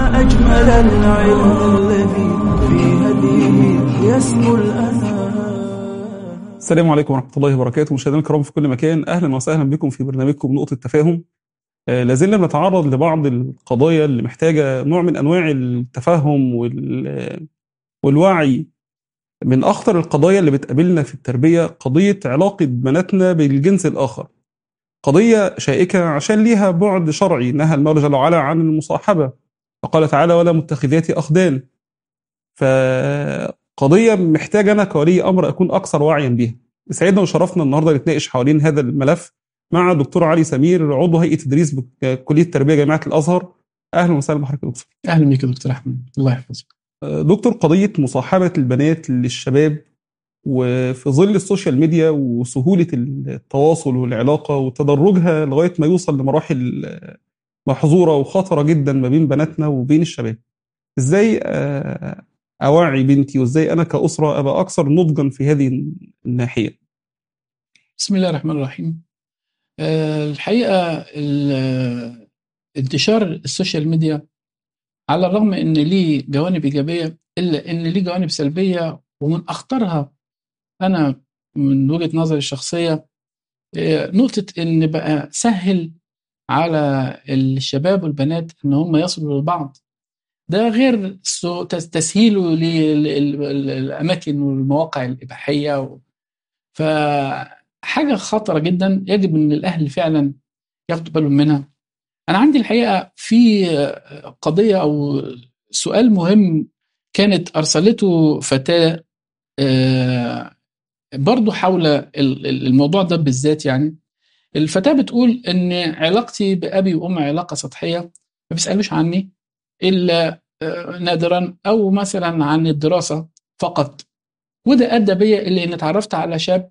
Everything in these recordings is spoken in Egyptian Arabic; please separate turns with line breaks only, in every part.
ما أجمل العلم الذي في هديه يسمو الأنام
السلام عليكم ورحمة الله وبركاته مشاهدينا الكرام في كل مكان أهلا وسهلا بكم في برنامجكم نقطة تفاهم آه، لازلنا بنتعرض لبعض القضايا اللي محتاجة نوع من أنواع التفهم وال- والوعي من أخطر القضايا اللي بتقابلنا في التربية قضية علاقة بناتنا بالجنس الآخر قضية شائكة عشان ليها بعد شرعي نهى المولى جل وعلا عن المصاحبة فقال تعالى ولا متخذات أخدان فقضية محتاج أنا كولي أمر أكون أكثر وعيا بيها يسعدنا وشرفنا النهارده نتناقش حوالين هذا الملف مع الدكتور علي سمير عضو هيئة تدريس بكلية التربية جامعة الأزهر أهلا وسهلا بحضرتك يا دكتور
اهلا بك يا دكتور احمد الله يحفظك
دكتور قضية مصاحبة البنات للشباب وفي ظل السوشيال ميديا وسهولة التواصل والعلاقة وتدرجها لغاية ما يوصل لمراحل محظورة وخطرة جدا ما بين بناتنا وبين الشباب ازاي آه، أوعي بنتي وازاي أنا كأسرة أبقى أكثر نضجا في هذه الناحية
بسم الله الرحمن الرحيم آه، الحقيقه ال- انتشار السوشيال ميديا على الرغم ان ليه جوانب ايجابيه الا ان ليه جوانب سلبيه ومن اخطرها انا من وجهه نظري الشخصيه آه، نقطه ان بقى سهل على الشباب والبنات ان هم يصلوا لبعض ده غير سو- تس- تسهيله للاماكن والمواقع الاباحيه و... فحاجه خطره جدا يجب ان الاهل فعلا ياخدوا بالهم منها انا عندي الحقيقه في قضيه او سؤال مهم كانت ارسلته فتاه آه، برضو حول ال- ال- الموضوع ده بالذات يعني الفتاه بتقول ان علاقتي بابي وامي علاقه سطحيه ما بيسالوش عني الا آه، نادرا او مثلا عن الدراسه فقط وده ادى بيا الى ان اتعرفت على شاب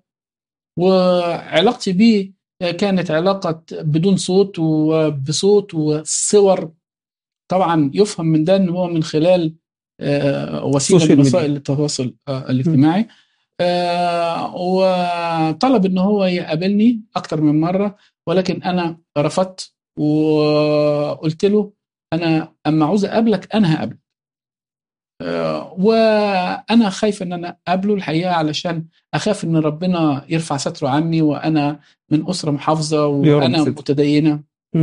وعلاقتي بيه كانت علاقه بدون صوت وبصوت وصور طبعا يفهم من ده ان هو من خلال آه، وسيله
السوشيال
من
ميديا.
وسائل التواصل آه، الاجتماعي آه، وطلب ان هو يقابلني اكتر من مره ولكن انا رفضت وقلت له انا اما عاوز اقابلك انا هقابلك آه، وانا خايف ان انا اقابله الحقيقه علشان اخاف ان ربنا يرفع ستره عني وانا من اسره محافظه
يا رب
وانا
ستر.
متدينه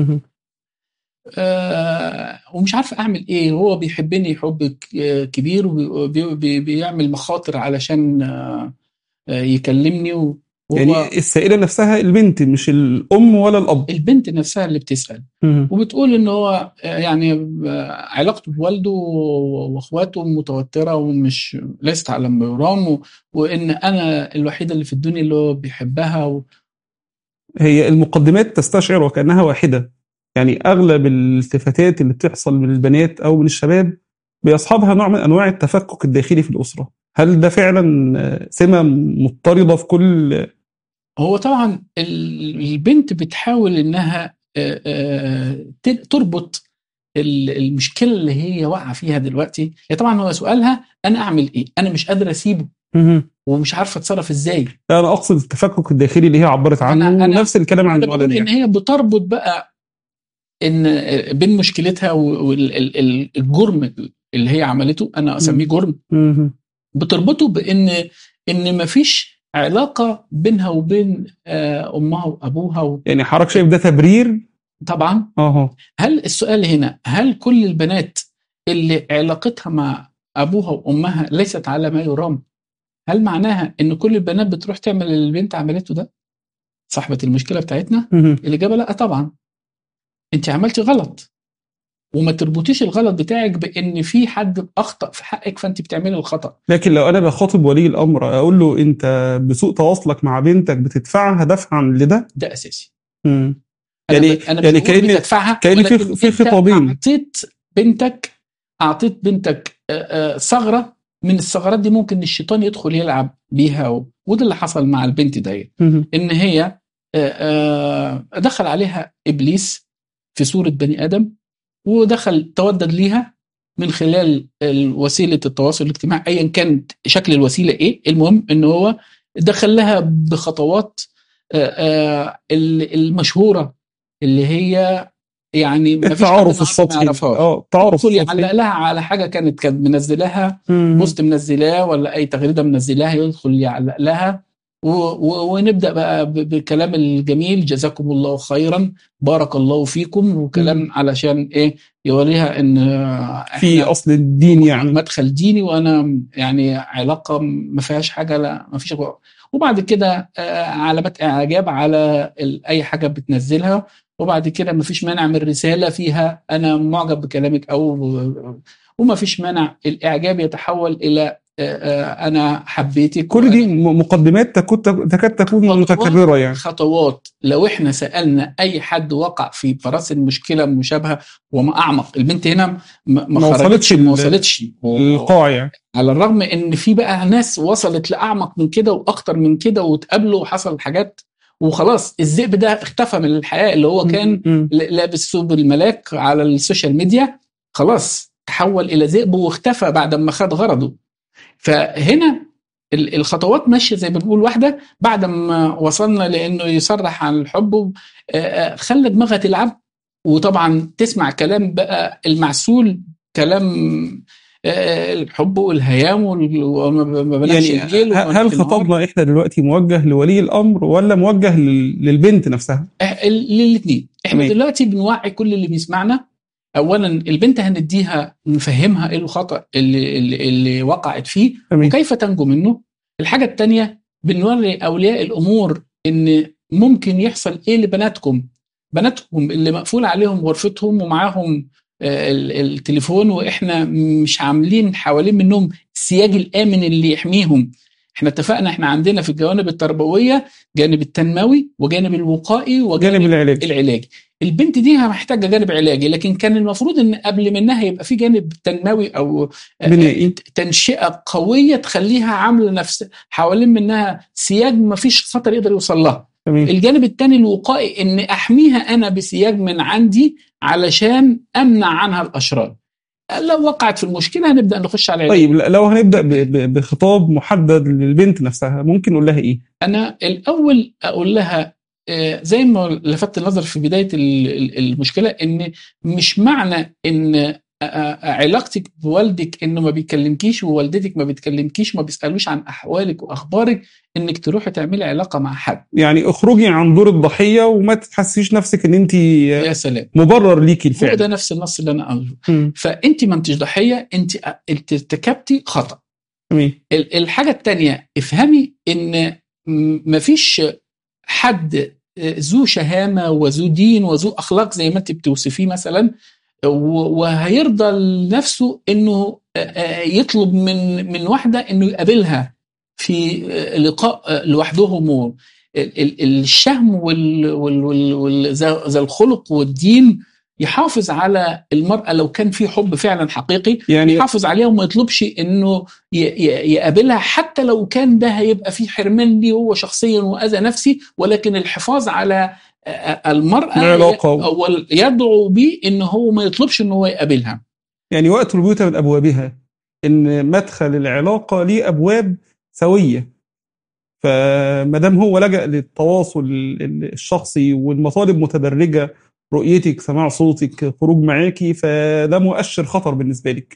آه، ومش عارف اعمل ايه هو بيحبني حب ك- كبير وبيعمل مخاطر علشان آه، آه، يكلمني و- وهو
يعني السائلة نفسها البنت مش الأم ولا الأب
البنت نفسها اللي بتسال وبتقول ان هو آه، يعني آه، علاقته بوالده واخواته متوتره ومش ليست على ما يرام و- وان انا الوحيده اللي في الدنيا اللي هو بيحبها و...
هي المقدمات تستشعر وكأنها واحدة يعني أغلب الالتفاتات اللي بتحصل من البنات أو من الشباب بيصحبها نوع من أنواع التفكك الداخلي في الأسرة هل ده فعلا آه، سمة مضطردة في كل
هو طبعا ال- البنت بتحاول انها آه، آه، ت- تربط ال- المشكله اللي هي واقعه فيها دلوقتي هي طبعا هو سؤالها انا اعمل ايه انا مش قادره اسيبه ومش عارفه اتصرف ازاي
أنا أقصد التفكك الداخلي اللي هي عبرت عنه
أنا- أنا-
ونفس الكلام عن
انا بقول
الولد
ان
يعني
هي بتربط بقى ان بين مشكلتها والجرم اللي هي عملته انا اسميه جرم
مهم.
بتربطه بان ان مفيش علاقه بينها وبين آه، امها وابوها و-
يعني حضرتك شايف ده تبرير
طبعا
اه
هل السؤال هنا هل كل البنات اللي علاقتها مع ابوها وامها ليست على ما يرام هل معناها ان كل البنات بتروح تعمل اللي البنت عملته ده صاحبه المشكله بتاعتنا
مهم.
الاجابه لا طبعا انت عملتي غلط وما تربطيش الغلط بتاعك بان في حد اخطا في حقك فانت بتعملي الخطا
لكن لو انا بخاطب ولي الامر اقول له انت بسوء تواصلك مع بنتك بتدفعها دفعا لده
ده اساسي
مم.
أنا
يعني-
ب- انا
يعني
مش بقول
كأن-
بتدفعها
كأن في-
ولكن
في
أنت
خطابين.
اعطيت بنتك اعطيت بنتك آه، آه، ثغره من الثغرات دي ممكن الشيطان يدخل يلعب بيها و- وده اللي حصل مع البنت ديت
مهم.
ان هي آه، آه، دخل عليها ابليس في صوره بني ادم ودخل تودد ليها من خلال ال- وسيله التواصل الاجتماعي ايا كان شكل الوسيله ايه المهم ان هو دخل لها بخطوات آه، آه، ال- المشهوره اللي هي يعني ما فيش حد
التعارف
نعرف ما
السطحي
يعرفهاش
اه التعارف
يدخل
السطحي
يعلق لها على حاجه كانت كانت منزلاها
مم.
بوست منزلاه ولا اي تغريده منزلاها يدخل يعلق لها و و ونبدا بقى ب- بالكلام الجميل جزاكم الله خيرا بارك الله فيكم وكلام
مم.
علشان ايه يوريها ان
في
إحنا
اصل الدين يعني
مدخل ديني وانا يعني علاقه ما فيهاش حاجه لا ما فيش وبعد كده آه، علامات اعجاب على ال- اي حاجه بتنزلها وبعد كده ما فيش مانع من رساله فيها انا معجب بكلامك او وما فيش مانع الاعجاب يتحول الى آه، آه، انا حبيتك
كل دي م- مقدمات تكاد تكاد تكون
خطوات.
متكرره يعني
خطوات لو احنا سالنا اي حد وقع في براس المشكله مشابهه وما اعمق البنت هنا ما ما
ما وصلتش
خرجتش
ال-
ما وصلتش
القاع يعني
على الرغم ان في بقى ناس وصلت لاعمق من كده واكتر من كده واتقابلوا وحصل حاجات وخلاص الذئب ده اختفى من الحياه اللي هو كان
مم.
ل- لابس ثوب الملاك على السوشيال ميديا خلاص تحول الى ذئب واختفى بعد ما خد غرضه فهنا ال- الخطوات ماشيه زي ما بنقول واحده بعد ما وصلنا لانه يصرح عن الحب آه، آه، خلى دماغها تلعب وطبعا تسمع كلام بقى المعسول كلام آه، الحب والهيام وال- وما ما بنامش
يعني
الليل
ه-
وما
هل
في النهار.
خطابنا احنا دلوقتي موجه لولي الامر ولا موجه لل- للبنت نفسها؟
للاثنين احنا
تمام.
دلوقتي بنوعي كل اللي بيسمعنا اولا البنت هنديها نفهمها ايه الخطا اللي, اللي, اللي وقعت فيه
تمام
وكيف تنجو منه الحاجه الثانيه بنوري اولياء الامور ان ممكن يحصل ايه لبناتكم بناتكم اللي مقفول عليهم غرفتهم ومعاهم آه، ال- التليفون واحنا مش عاملين حوالين منهم السياج الامن اللي يحميهم احنا اتفقنا احنا عندنا في الجوانب التربويه جانب التنموي وجانب الوقائي وجانب
جانب العلاج
العلاجي البنت دي محتاجه جانب علاجي لكن كان المفروض ان قبل منها يبقى في جانب تنموي او آه،
بنائي.
تنشئه قويه تخليها عامله نفس حوالين منها سياج ما فيش خطر يقدر يوصل لها
تمام
الجانب الثاني الوقائي ان احميها انا بسياج من عندي علشان امنع عنها الاشرار لو وقعت في المشكله هنبدا نخش على العلاج
طيب لو هنبدا ب- ب- بخطاب محدد للبنت نفسها ممكن نقول لها ايه؟
انا الاول اقول لها آه، زي ما لفت النظر في بدايه ال- ال- المشكله ان مش معنى ان آه، آه، علاقتك بوالدك انه ما بيكلمكيش ووالدتك ما بتكلمكيش ما بيسالوش عن احوالك واخبارك انك تروحي تعملي علاقه مع حد
يعني اخرجي عن دور الضحيه وما تحسيش نفسك ان انت
يا سلام
مبرر ليكي
هو
الفعل
ده نفس النص اللي انا قصده
مم.
فانت ما انتش ضحيه انت انت ارتكبتي خطا
تمام
ال- الحاجة التانية افهمي ان م- مفيش حد ذو شهامة وذو دين وذو أخلاق زي ما أنت بتوصفيه مثلا و- وهيرضى لنفسه انه آه، آه، يطلب من من واحده انه يقابلها في آه، لقاء آه، لوحدهم و- ال- ال- الشهم وال- وال- وال- وال- ذا ذا الخلق والدين يحافظ على المرأة لو كان في حب فعلا حقيقي
يعني
يحافظ عليها وما يطلبش انه ي- ي- يقابلها حتى لو كان ده هيبقى فيه حرمان ليه هو شخصيا واذى نفسي ولكن الحفاظ على آه، آه، المرأة
العلاقة.
أول يدعو بيه ان هو ما يطلبش ان هو يقابلها
يعني وقت البيوت من ابوابها ان مدخل العلاقه ليه ابواب سويه فما دام هو لجأ للتواصل ال- الشخصي والمطالب متدرجه رؤيتك سماع صوتك خروج معاكي فده مؤشر خطر بالنسبه لك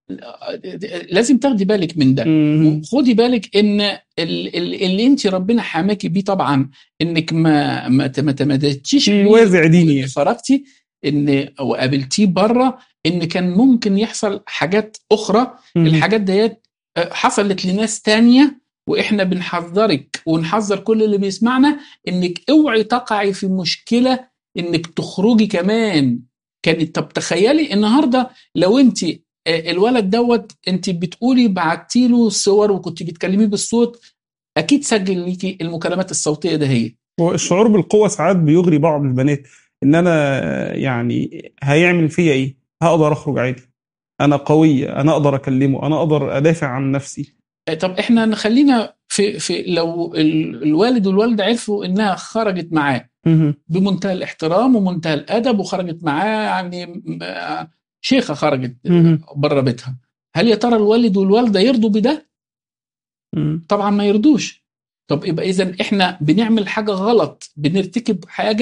لازم تاخدي بالك من ده
مم.
وخدي بالك ان ال- ال- اللي انت ربنا حماكي بيه طبعا انك ما ما ت- ما تمددتيش
في
بيه
وازع ديني يعني.
خرجتي ان وقابلتيه بره ان كان ممكن يحصل حاجات اخرى
مم.
الحاجات ديت آه، حصلت لناس تانية واحنا بنحذرك ونحذر كل اللي بيسمعنا انك اوعي تقعي في مشكله انك تخرجي كمان كانت طب تخيلي النهارده لو انت آه، الولد دوت انت بتقولي بعتي له صور وكنت بتكلميه بالصوت اكيد سجل ليكي المكالمات الصوتيه ده هي
هو الشعور بالقوه ساعات بيغري بعض البنات ان انا يعني هيعمل فيا ايه هقدر اخرج عادي انا قويه انا اقدر اكلمه انا اقدر ادافع عن نفسي
آه، طب احنا نخلينا في في لو ال- الوالد والوالده عرفوا انها خرجت معاه
مم.
بمنتهى الاحترام ومنتهى الادب وخرجت معاه يعني م- آه، شيخه خرجت
مم.
بره بيتها هل يا ترى الوالد والوالده يرضوا بده؟
مم.
طبعا ما يرضوش طب يبقى اذا احنا بنعمل حاجه غلط بنرتكب حاجه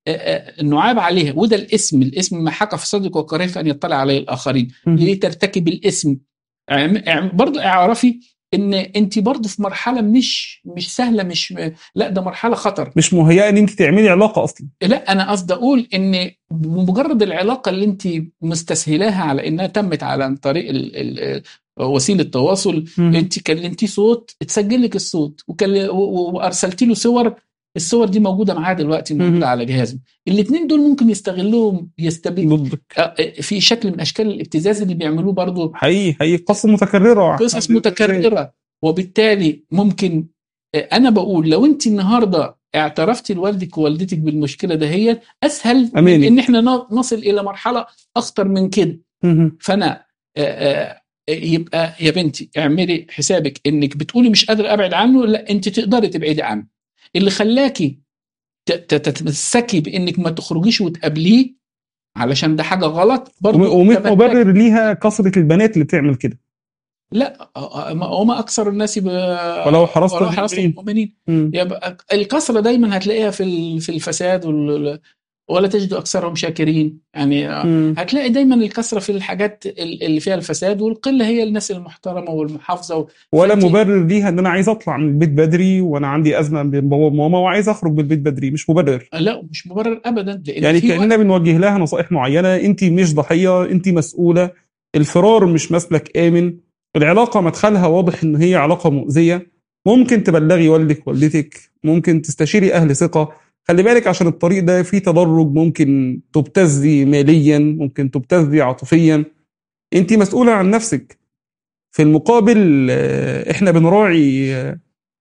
آه، آه، نعاب عليها وده الاسم الاسم ما حكى في صدق وكرهت ان يطلع عليه الاخرين
مهم.
ليه ترتكب الاسم اعم- اعم- برضو اعرفي ان انت برضو في مرحله مش مش سهله مش لا ده مرحله خطر
مش مهيئه ان انت تعملي علاقه اصلا
لا انا قصدي اقول ان بمجرد العلاقه اللي انت مستسهلاها على انها تمت على طريق ال ال وسيله تواصل انت كلمتيه صوت اتسجل لك الصوت وكل- و- و- وارسلتي له صور الصور دي موجوده معاه دلوقتي
مهم.
موجوده على جهازه الاثنين دول ممكن يستغلوهم يستبيد
ضدك
في شكل من اشكال الابتزاز اللي بيعملوه برضه
حقيقي حقيقي قصه متكرره
قصص متكرره وبالتالي ممكن انا بقول لو انت النهارده اعترفتي لوالدك ووالدتك بالمشكله دهيت اسهل من
أماني.
ان احنا ن- نصل الى مرحله اخطر من كده
مهم.
فانا آه، آه، يبقى يا بنتي اعملي حسابك انك بتقولي مش قادر ابعد عنه لا انت تقدري تبعدي عنه اللي خلاكي ت- ت- تتمسكي بانك ما تخرجيش وتقابليه علشان ده حاجه غلط برضه
وم- ومش
تمسكي.
مبرر ليها كثره البنات اللي بتعمل كده
لا آه، آه، ما- وما اكثر الناس ب...
ولو حرصت
ولو حرصت
المؤمنين.
المؤمنين
مم.
يبقى الكثره دايما هتلاقيها في ال- في الفساد وال... ولا تجد اكثرهم شاكرين يعني آه،
مم.
هتلاقي دايما الكثره في الحاجات ال- اللي فيها الفساد والقله هي الناس المحترمه والمحافظه و...
ولا
فأنت-
مبرر ليها ان انا عايز اطلع من البيت بدري وانا عندي ازمه بين بابا وماما وعايز اخرج من البيت بدري مش مبرر
لا مش مبرر ابدا لان
يعني
في وقت-
كاننا بنوجه لها نصائح معينه انت مش ضحيه انت مسؤوله الفرار مش مسلك امن العلاقه مدخلها واضح ان هي علاقه مؤذيه ممكن تبلغي والدك والدتك ممكن تستشيري اهل ثقه خلي بالك عشان الطريق ده فيه تدرج ممكن تبتزي ماليا ممكن تبتزي عاطفيا انت مسؤوله عن نفسك في المقابل آه، احنا بنراعي آه،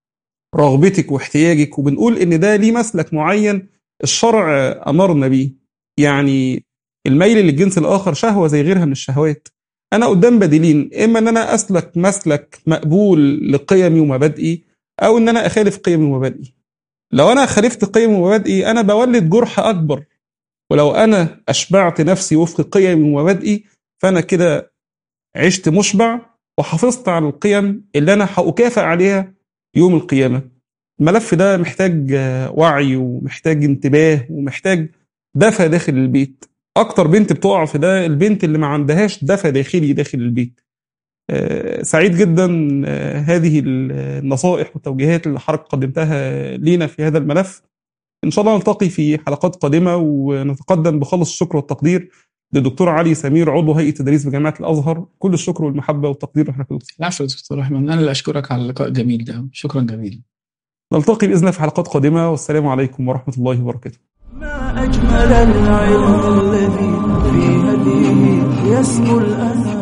رغبتك واحتياجك وبنقول ان ده ليه مسلك معين الشرع آه، امرنا بيه يعني الميل للجنس الاخر شهوه زي غيرها من الشهوات انا قدام بديلين اما ان انا اسلك مسلك مقبول لقيمي ومبادئي او ان انا اخالف قيمي ومبادئي لو انا خالفت قيمي ومبادئي انا بولد جرح اكبر ولو انا اشبعت نفسي وفق قيمي ومبادئي فانا كده عشت مشبع وحافظت على القيم اللي انا هأكافئ عليها يوم القيامه الملف ده محتاج آه، وعي ومحتاج انتباه ومحتاج دفى داخل البيت اكتر بنت بتقع في ده البنت اللي ما عندهاش دفى داخلي داخل البيت آه، سعيد جدا آه، هذه النصائح والتوجيهات اللي حضرتك قدمتها لينا في هذا الملف ان شاء الله نلتقي في حلقات قادمه ونتقدم بخلص الشكر والتقدير للدكتور علي سمير عضو هيئه تدريس بجامعه الازهر كل الشكر والمحبه والتقدير لحضرتك يا دكتور.
العفو يا دكتور رحمن انا اللي اشكرك على اللقاء الجميل ده شكرا جزيلا
نلتقي باذن الله في حلقات قادمه والسلام عليكم ورحمه الله وبركاته
ما أجمل العلم الذي في هديه يسمو الأنام